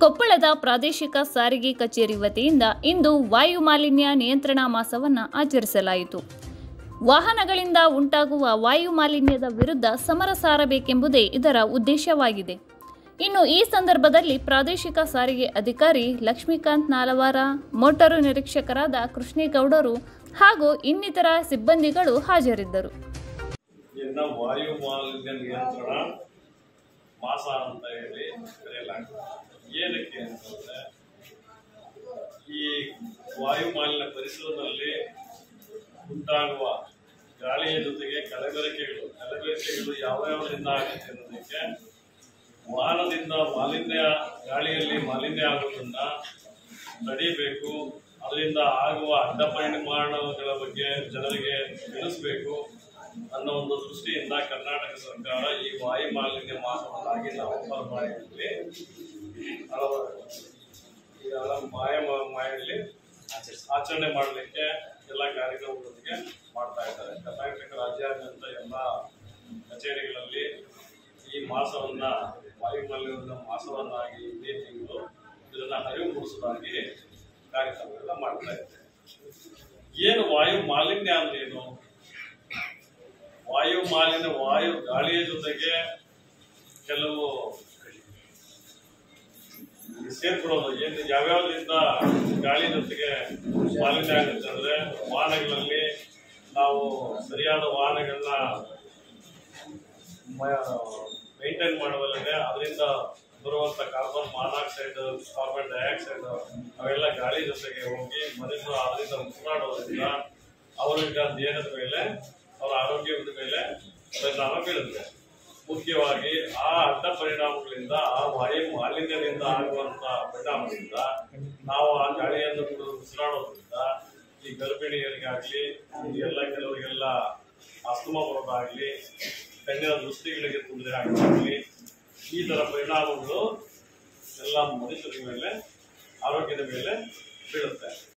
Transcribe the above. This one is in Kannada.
ಕೊಪ್ಪಳದ ಪ್ರಾದೇಶಿಕ ಸಾರಿಗೆ ಕಚೇರಿ ವತಿಯಿಂದ ಇಂದು ವಾಯು ಮಾಲಿನ್ಯ ನಿಯಂತ್ರಣ ಮಾಸವನ್ನು ಆಚರಿಸಲಾಯಿತು ವಾಹನಗಳಿಂದ ಉಂಟಾಗುವ ವಾಯು ಮಾಲಿನ್ಯದ ವಿರುದ್ಧ ಸಮರ ಸಾರಬೇಕೆಂಬುದೇ ಇದರ ಉದ್ದೇಶವಾಗಿದೆ ಇನ್ನು ಈ ಸಂದರ್ಭದಲ್ಲಿ ಪ್ರಾದೇಶಿಕ ಸಾರಿಗೆ ಅಧಿಕಾರಿ ಲಕ್ಷ್ಮೀಕಾಂತ್ ನಾಲವಾರ ಮೋಟಾರು ನಿರೀಕ್ಷಕರಾದ ಕೃಷ್ಣೇಗೌಡರು ಹಾಗೂ ಇನ್ನಿತರ ಸಿಬ್ಬಂದಿಗಳು ಹಾಜರಿದ್ದರು ಇನ್ನ ವಾಯು ಮಾಲಿನ್ಯ ನಿಯಂತ್ರಣ ಮಾಸ ಅಂತ ಹೇಳಿ ಕರೆಯಲಾಗ್ತದೆ ಏನಕ್ಕೆ ಅಂತಂದ್ರೆ ಈ ವಾಯು ಮಾಲಿನ್ಯ ಪರಿಸರದಲ್ಲಿ ಉಂಟಾಗುವ ಗಾಳಿಯ ಜೊತೆಗೆ ಕಲಬೆರಕೆಗಳು ಕಲಬೆರಕೆಗಳು ಯಾವ ಯಾವ್ದ್ರಿಂದ ಆಗುತ್ತೆ ಅನ್ನೋದಕ್ಕೆ ವಾಹನದಿಂದ ಮಾಲಿನ್ಯ ಗಾಳಿಯಲ್ಲಿ ಮಾಲಿನ್ಯ ಆಗುವುದನ್ನ ತಡೆಯಬೇಕು ಅದರಿಂದ ಆಗುವ ಅಡ್ಡ ಪರಿಣಾಮಗಳ ಬಗ್ಗೆ ಜನರಿಗೆ ತಿಳಿಸ್ಬೇಕು ಅನ್ನೋ ಒಂದು ದೃಷ್ಟಿಯಿಂದ ಕರ್ನಾಟಕ ಸರ್ಕಾರ ಈ ವಾಯು ಮಾಲಿನ್ಯ ಮಾಸವನ್ನಾಗಿ ನವೆಂಬರ್ ಮಾಯದಲ್ಲಿ ಹಲವಾರು ಈ ಹಲ ಮಾಯ ಮಾಯಲ್ಲಿ ಆಚರಣೆ ಮಾಡಲಿಕ್ಕೆ ಎಲ್ಲ ಕಾರ್ಯಕ್ರಮಗಳೊಂದಿಗೆ ಮಾಡ್ತಾ ಇದ್ದಾರೆ ಕರ್ನಾಟಕ ರಾಜ್ಯಾದ್ಯಂತ ಎಲ್ಲ ಕಚೇರಿಗಳಲ್ಲಿ ಈ ಮಾಸವನ್ನ ವಾಯು ಮಾಲಿನ್ಯ ಮಾಸವನ್ನಾಗಿ ಇದೇ ತಿಂಗಳು ಇದನ್ನ ಅರಿವು ಮೂಡಿಸೋದಾಗಿ ಕಾರ್ಯಕ್ರಮಗಳೆಲ್ಲ ಮಾಡ್ತಾ ಇದ್ದಾರೆ ಏನು ವಾಯು ಮಾಲಿನ್ಯ ಅಂದ್ರೆ ಏನು ವಾಯು ಮಾಲಿನ್ಯ ವಾಯು ಗಾಳಿಯ ಜೊತೆಗೆ ಕೆಲವು ಸೇರ್ಕೊಳ್ಳೋದು ಏನು ಯಾವ್ಯಾವ್ದ್ರಿಂದ ಗಾಳಿ ಜೊತೆಗೆ ಮಾಲಿನ್ಯ ಆಗುತ್ತೆ ಅಂದ್ರೆ ವಾಹನಗಳಲ್ಲಿ ನಾವು ಸರಿಯಾದ ವಾಹನಗಳನ್ನ ಮೇಂಟೈನ್ ಮಾಡುವಲ್ಲದೆ ಅದರಿಂದ ಬರುವಂತ ಕಾರ್ಬನ್ ಮಾನಾಕ್ಸೈಡ್ ಕಾರ್ಬನ್ ಡೈಆಕ್ಸೈಡ್ ಅವೆಲ್ಲ ಗಾಳಿ ಜೊತೆಗೆ ಹೋಗಿ ಮನುಷ್ಯರು ಅದರಿಂದ ಉಸಿರಾಡೋದ್ರಿಂದ ಅವರಿಗೆ ದೇಹದ ಮೇಲೆ ಅವರ ಆರೋಗ್ಯದ ಮೇಲೆ ಪರಿಣಾಮ ಬೀಳುತ್ತೆ ಮುಖ್ಯವಾಗಿ ಆ ಅಡ್ಡ ಪರಿಣಾಮಗಳಿಂದ ಆ ವಾಯು ಮಾಲಿನ್ಯದಿಂದ ಆಗುವಂತ ಪರಿಣಾಮದಿಂದ ನಾವು ಆ ಗಾಳಿಯನ್ನು ಕೂಡ ಉಸಿರಾಡೋದ್ರಿಂದ ಈ ಗರ್ಭಿಣಿಯರಿಗಾಗ್ಲಿ ಈ ಎಲ್ಲ ಕೆಲವರಿಗೆಲ್ಲ ಅಸ್ತಮ ಬರೋದಾಗ್ಲಿ ಕಣ್ಣಿನ ದೃಷ್ಟಿಗಳಿಗೆ ತೊಂದರೆ ಆಗೋದಾಗ್ಲಿ ಈ ತರ ಪರಿಣಾಮಗಳು ಎಲ್ಲ ಮನುಷ್ಯರ ಮೇಲೆ ಆರೋಗ್ಯದ ಮೇಲೆ ಬೀಳುತ್ತೆ